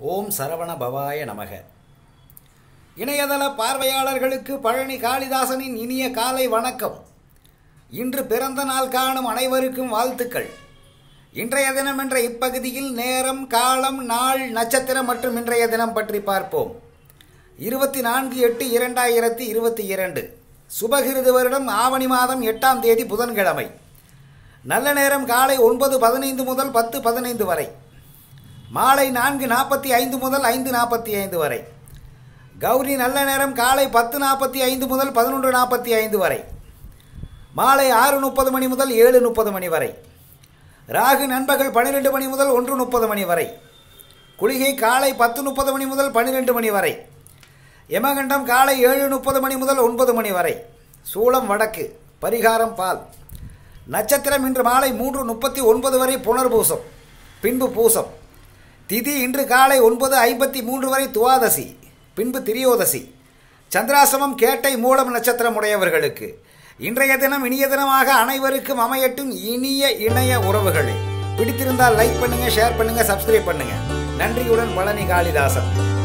ஓம் சரவண பவாய நமக இணையதள பார்வையாளர்களுக்கு பழனி காளிதாசனின் இனிய காலை வணக்கம் இன்று பிறந்த நாள் காணும் அனைவருக்கும் வாழ்த்துக்கள் இன்றைய தினம் என்ற இப்பகுதியில் நேரம் காலம் நாள் நட்சத்திரம் மற்றும் இன்றைய தினம் பற்றி பார்ப்போம் இருபத்தி நான்கு எட்டு இரண்டாயிரத்தி இருபத்தி இரண்டு சுபகிருது வருடம் ஆவணி மாதம் எட்டாம் தேதி புதன்கிழமை நல்ல நேரம் காலை ஒன்பது பதினைந்து முதல் பத்து பதினைந்து வரை மாலை நான்கு நாற்பத்தி ஐந்து முதல் ஐந்து நாற்பத்தி ஐந்து வரை கௌரி நல்ல நேரம் காலை பத்து நாற்பத்தி ஐந்து முதல் பதினொன்று நாற்பத்தி ஐந்து வரை மாலை ஆறு முப்பது மணி முதல் ஏழு முப்பது மணி வரை ராகு நண்பகல் பன்னிரெண்டு மணி முதல் ஒன்று முப்பது மணி வரை குளிகை காலை பத்து முப்பது மணி முதல் பன்னிரெண்டு மணி வரை யமகண்டம் காலை ஏழு முப்பது மணி முதல் ஒன்பது மணி வரை சூளம் வடக்கு பரிகாரம் பால் நட்சத்திரம் இன்று மாலை மூன்று முப்பத்தி ஒன்பது வரை புனர்பூசம் பின்பு பூசம் திதி இன்று காலை ஒன்பது ஐம்பத்தி மூன்று வரை துவாதசி பின்பு திரியோதசி சந்திராசிரமம் கேட்டை மூலம் நட்சத்திரம் உடையவர்களுக்கு இன்றைய தினம் இனிய தினமாக அனைவருக்கும் அமையட்டும் இனிய இணைய உறவுகளே பிடித்திருந்தால் லைக் பண்ணுங்க ஷேர் பண்ணுங்க சப்ஸ்கிரைப் பண்ணுங்க நன்றியுடன் பழனி காளிதாசன்